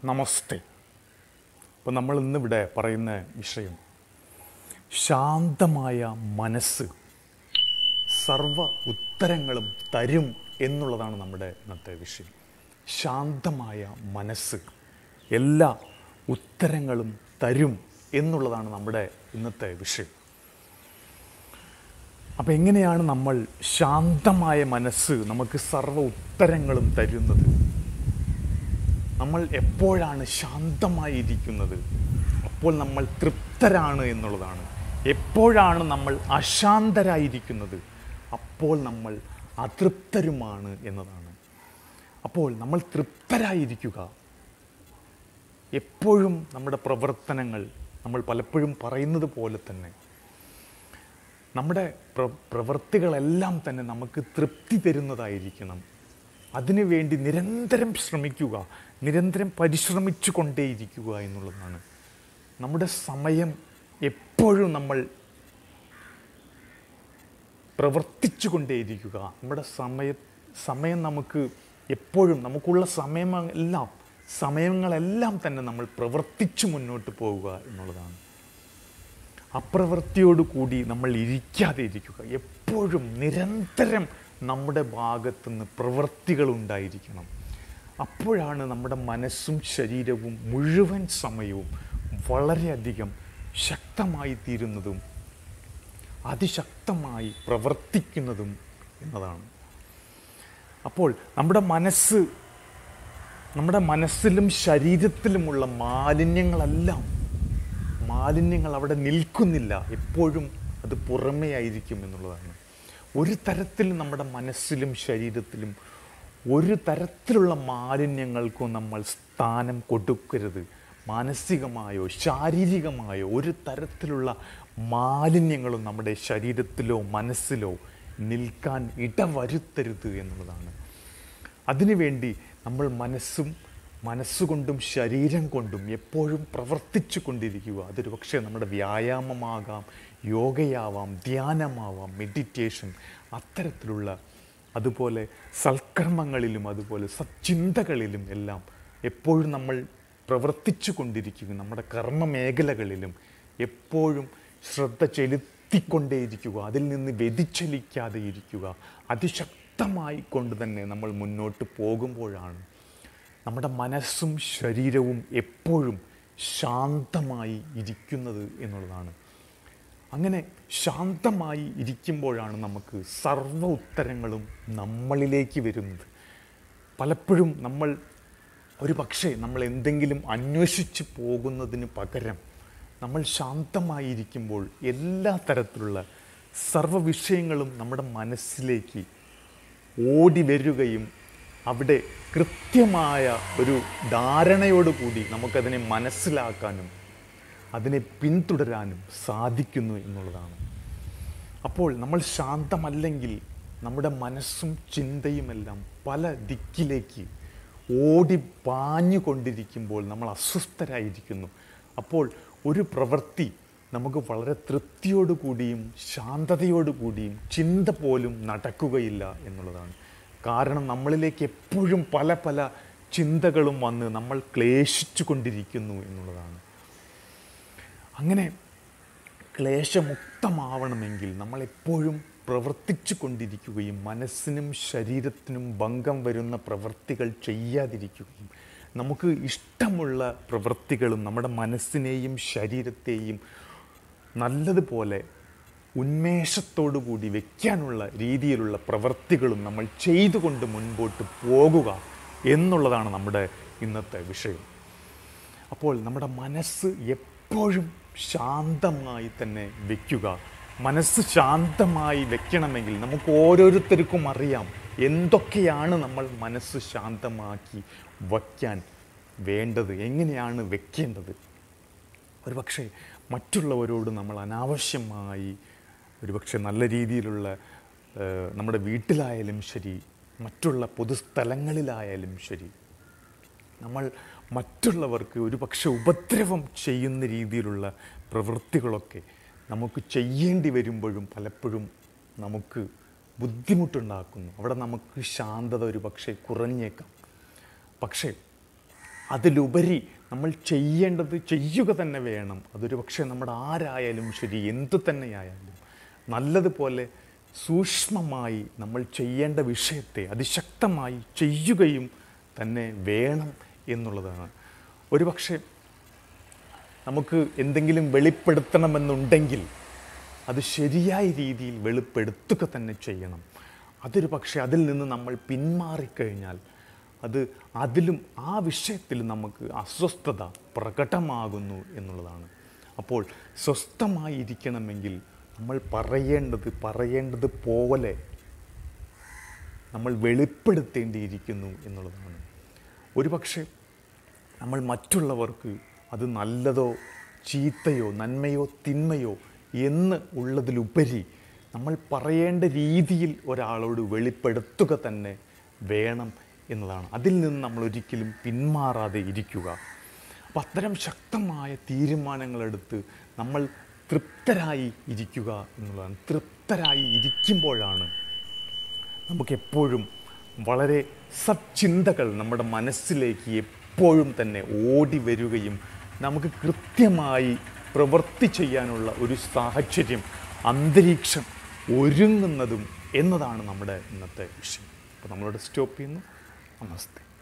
നമസ്തേ അപ്പോൾ നമ്മൾ ഇന്നിവിടെ പറയുന്ന വിഷയം ശാന്തമായ മനസ്സ് സർവ ഉത്തരങ്ങളും തരും എന്നുള്ളതാണ് നമ്മുടെ ഇന്നത്തെ വിഷയം ശാന്തമായ മനസ്സ് എല്ലാ ഉത്തരങ്ങളും തരും എന്നുള്ളതാണ് നമ്മുടെ ഇന്നത്തെ വിഷയം അപ്പം എങ്ങനെയാണ് നമ്മൾ ശാന്തമായ മനസ്സ് നമുക്ക് സർവ്വ ഉത്തരങ്ങളും തരുന്നത് നമ്മൾ എപ്പോഴാണ് ശാന്തമായിരിക്കുന്നത് അപ്പോൾ നമ്മൾ തൃപ്തരാണ് എന്നുള്ളതാണ് എപ്പോഴാണ് നമ്മൾ അശാന്തരായിരിക്കുന്നത് അപ്പോൾ നമ്മൾ അതൃപ്തരുമാണ് എന്നതാണ് അപ്പോൾ നമ്മൾ തൃപ്തരായിരിക്കുക എപ്പോഴും നമ്മുടെ പ്രവർത്തനങ്ങൾ നമ്മൾ പലപ്പോഴും പറയുന്നത് പോലെ തന്നെ നമ്മുടെ പ്ര പ്രവൃത്തികളെല്ലാം തന്നെ നമുക്ക് തൃപ്തി തരുന്നതായിരിക്കണം അതിനുവേണ്ടി നിരന്തരം ശ്രമിക്കുക നിരന്തരം പരിശ്രമിച്ചു കൊണ്ടേയിരിക്കുക എന്നുള്ളതാണ് നമ്മുടെ സമയം എപ്പോഴും നമ്മൾ പ്രവർത്തിച്ചു കൊണ്ടേയിരിക്കുക നമ്മുടെ സമയ സമയം നമുക്ക് എപ്പോഴും നമുക്കുള്ള സമയമെല്ലാം സമയങ്ങളെല്ലാം തന്നെ നമ്മൾ പ്രവർത്തിച്ചു മുന്നോട്ട് പോവുക എന്നുള്ളതാണ് അപ്രവൃത്തിയോടുകൂടി നമ്മൾ ഇരിക്കാതെ ഇരിക്കുക എപ്പോഴും നിരന്തരം നമ്മുടെ ഭാഗത്തുനിന്ന് പ്രവൃത്തികൾ ഉണ്ടായിരിക്കണം അപ്പോഴാണ് നമ്മുടെ മനസ്സും ശരീരവും മുഴുവൻ സമയവും വളരെയധികം ശക്തമായി തീരുന്നതും അതിശക്തമായി പ്രവർത്തിക്കുന്നതും എന്നതാണ് അപ്പോൾ നമ്മുടെ മനസ്സ് നമ്മുടെ മനസ്സിലും ശരീരത്തിലുമുള്ള മാലിന്യങ്ങളെല്ലാം മാലിന്യങ്ങൾ അവിടെ നിൽക്കുന്നില്ല എപ്പോഴും അത് പുറമേ ആയിരിക്കും എന്നുള്ളതാണ് ഒരു തരത്തിലും നമ്മുടെ മനസ്സിലും ശരീരത്തിലും ഒരു തരത്തിലുള്ള മാലിന്യങ്ങൾക്കും നമ്മൾ സ്ഥാനം കൊടുക്കരുത് മാനസികമായോ ശാരീരികമായോ ഒരു തരത്തിലുള്ള മാലിന്യങ്ങളും നമ്മുടെ ശരീരത്തിലോ മനസ്സിലോ നിൽക്കാൻ ഇടവരുത്തരുത് എന്നുള്ളതാണ് അതിനുവേണ്ടി നമ്മൾ മനസ്സും മനസ്സുകൊണ്ടും ശരീരം കൊണ്ടും എപ്പോഴും പ്രവർത്തിച്ചു കൊണ്ടിരിക്കുക അതൊരു പക്ഷേ നമ്മുടെ വ്യായാമമാകാം യോഗയാവാം ധ്യാനമാവാം മെഡിറ്റേഷൻ അത്തരത്തിലുള്ള അതുപോലെ സൽക്കർമ്മങ്ങളിലും അതുപോലെ സച്ചിന്തകളിലും എല്ലാം എപ്പോഴും നമ്മൾ പ്രവർത്തിച്ചു കൊണ്ടിരിക്കുക നമ്മുടെ കർമ്മ മേഖലകളിലും എപ്പോഴും ശ്രദ്ധ ചെലുത്തിക്കൊണ്ടേയിരിക്കുക അതിൽ നിന്ന് വ്യതിചലിക്കാതെ ഇരിക്കുക അതിശക്തമായി കൊണ്ട് തന്നെ നമ്മൾ മുന്നോട്ട് പോകുമ്പോഴാണ് നമ്മുടെ മനസ്സും ശരീരവും എപ്പോഴും ശാന്തമായി ഇരിക്കുന്നത് എന്നുള്ളതാണ് അങ്ങനെ ശാന്തമായി ഇരിക്കുമ്പോഴാണ് നമുക്ക് സർവ്വ ഉത്തരങ്ങളും നമ്മളിലേക്ക് വരുന്നത് പലപ്പോഴും നമ്മൾ ഒരു പക്ഷേ നമ്മൾ എന്തെങ്കിലും അന്വേഷിച്ച് പോകുന്നതിന് പകരം നമ്മൾ ശാന്തമായിരിക്കുമ്പോൾ എല്ലാ തരത്തിലുള്ള സർവ്വ വിഷയങ്ങളും നമ്മുടെ മനസ്സിലേക്ക് ഓടി വരികയും അവിടെ കൃത്യമായ ഒരു ധാരണയോടുകൂടി നമുക്കതിനെ മനസ്സിലാക്കാനും അതിനെ പിന്തുടരാനും സാധിക്കുന്നു എന്നുള്ളതാണ് അപ്പോൾ നമ്മൾ ശാന്തമല്ലെങ്കിൽ നമ്മുടെ മനസ്സും ചിന്തയുമെല്ലാം പല ദിക്കിലേക്ക് ഓടി പാഞ്ഞുകൊണ്ടിരിക്കുമ്പോൾ നമ്മൾ അസ്വസ്ഥരായിരിക്കുന്നു അപ്പോൾ ഒരു പ്രവൃത്തി നമുക്ക് വളരെ തൃപ്തിയോടുകൂടിയും ശാന്തതയോടുകൂടിയും ചിന്ത പോലും നടക്കുകയില്ല എന്നുള്ളതാണ് കാരണം നമ്മളിലേക്ക് എപ്പോഴും പല പല ചിന്തകളും വന്ന് നമ്മൾ ക്ലേശിച്ചു കൊണ്ടിരിക്കുന്നു എന്നുള്ളതാണ് അങ്ങനെ ക്ലേശമുക്തമാവണമെങ്കിൽ നമ്മൾ എപ്പോഴും പ്രവർത്തിച്ചു കൊണ്ടിരിക്കുകയും മനസ്സിനും ശരീരത്തിനും ഭംഗം വരുന്ന പ്രവൃത്തികൾ ചെയ്യാതിരിക്കുകയും നമുക്ക് ഇഷ്ടമുള്ള പ്രവൃത്തികളും നമ്മുടെ മനസ്സിനെയും ശരീരത്തെയും നല്ലതുപോലെ ഉന്മേഷത്തോടു കൂടി വയ്ക്കാനുള്ള രീതിയിലുള്ള പ്രവൃത്തികളും നമ്മൾ ചെയ്തുകൊണ്ട് മുൻപോട്ട് പോകുക എന്നുള്ളതാണ് നമ്മുടെ ഇന്നത്തെ വിഷയം അപ്പോൾ നമ്മുടെ മനസ്സ് എപ്പോഴും ശാന്തമായി തന്നെ വയ്ക്കുക മനസ്സ് ശാന്തമായി വെക്കണമെങ്കിൽ നമുക്ക് ഓരോരുത്തർക്കും അറിയാം എന്തൊക്കെയാണ് നമ്മൾ മനസ്സ് ശാന്തമാക്കി വയ്ക്കാൻ വേണ്ടത് എങ്ങനെയാണ് വെക്കേണ്ടത് ഒരുപക്ഷെ മറ്റുള്ളവരോട് നമ്മൾ അനാവശ്യമായി ഒരുപക്ഷെ നല്ല രീതിയിലുള്ള ഏഹ്, നമ്മുടെ വീട്ടിലായാലും ശരി മറ്റുള്ള പൊതുസ്ഥലങ്ങളിലായാലും ശരി നമ്മൾ മറ്റുള്ളവർക്ക് ഒരു പക്ഷെ ഉപദ്രവം ചെയ്യുന്ന രീതിയിലുള്ള പ്രവൃത്തികളൊക്കെ നമുക്ക് ചെയ്യേണ്ടി വരുമ്പോഴും പലപ്പോഴും നമുക്ക് ബുദ്ധിമുട്ടുണ്ടാക്കുന്നു അവിടെ നമുക്ക് ശാന്തത ഒരു പക്ഷേ കുറഞ്ഞേക്കാം പക്ഷേ അതിലുപരി നമ്മൾ ചെയ്യേണ്ടത് ചെയ്യുക തന്നെ വേണം അതൊരു പക്ഷേ നമ്മുടെ ആരായാലും ശരി എന്തു തന്നെയായാലും നല്ലതുപോലെ സൂക്ഷ്മമായി നമ്മൾ ചെയ്യേണ്ട വിഷയത്തെ അതിശക്തമായി ചെയ്യുകയും തന്നെ വേണം എന്നുള്ളതാണ് ഒരുപക്ഷെ നമുക്ക് എന്തെങ്കിലും വെളിപ്പെടുത്തണമെന്നുണ്ടെങ്കിൽ അത് ശരിയായ രീതിയിൽ വെളിപ്പെടുത്തുക തന്നെ ചെയ്യണം അതൊരു പക്ഷേ അതിൽ നിന്ന് നമ്മൾ പിന്മാറിക്കഴിഞ്ഞാൽ അത് അതിലും ആ വിഷയത്തിൽ നമുക്ക് അസ്വസ്ഥത പ്രകടമാകുന്നു എന്നുള്ളതാണ് അപ്പോൾ സ്വസ്ഥമായി ഇരിക്കണമെങ്കിൽ നമ്മൾ പറയേണ്ടത് പറയേണ്ടത് പോലെ നമ്മൾ വെളിപ്പെടുത്തേണ്ടിയിരിക്കുന്നു എന്നുള്ളതാണ് ഒരുപക്ഷെ നമ്മൾ മറ്റുള്ളവർക്ക് അത് നല്ലതോ ചീത്തയോ നന്മയോ തിന്മയോ എന്ന് ഉള്ളതിലുപരി നമ്മൾ പറയേണ്ട രീതിയിൽ ഒരാളോട് വെളിപ്പെടുത്തുക തന്നെ വേണം എന്നതാണ് അതിൽ നിന്ന് നമ്മൾ ഒരിക്കലും പിന്മാറാതെ ഇരിക്കുക അപ്പം അത്തരം ശക്തമായ തീരുമാനങ്ങളെടുത്ത് നമ്മൾ തൃപ്തരായി ഇരിക്കുക എന്നുള്ളതാണ് തൃപ്തരായി ഇരിക്കുമ്പോഴാണ് നമുക്കെപ്പോഴും വളരെ സച്ചിന്തകൾ നമ്മുടെ മനസ്സിലേക്ക് എപ്പോഴും തന്നെ ഓടി വരികയും നമുക്ക് കൃത്യമായി പ്രവൃത്തി ചെയ്യാനുള്ള ഒരു സാഹചര്യം അന്തരീക്ഷം ഒരുങ്ങുന്നതും എന്നതാണ് നമ്മുടെ ഇന്നത്തെ വിഷയം അപ്പോൾ നമ്മളോട് സ്റ്റോപ്പ് ചെയ്യുന്നു നമസ്തേ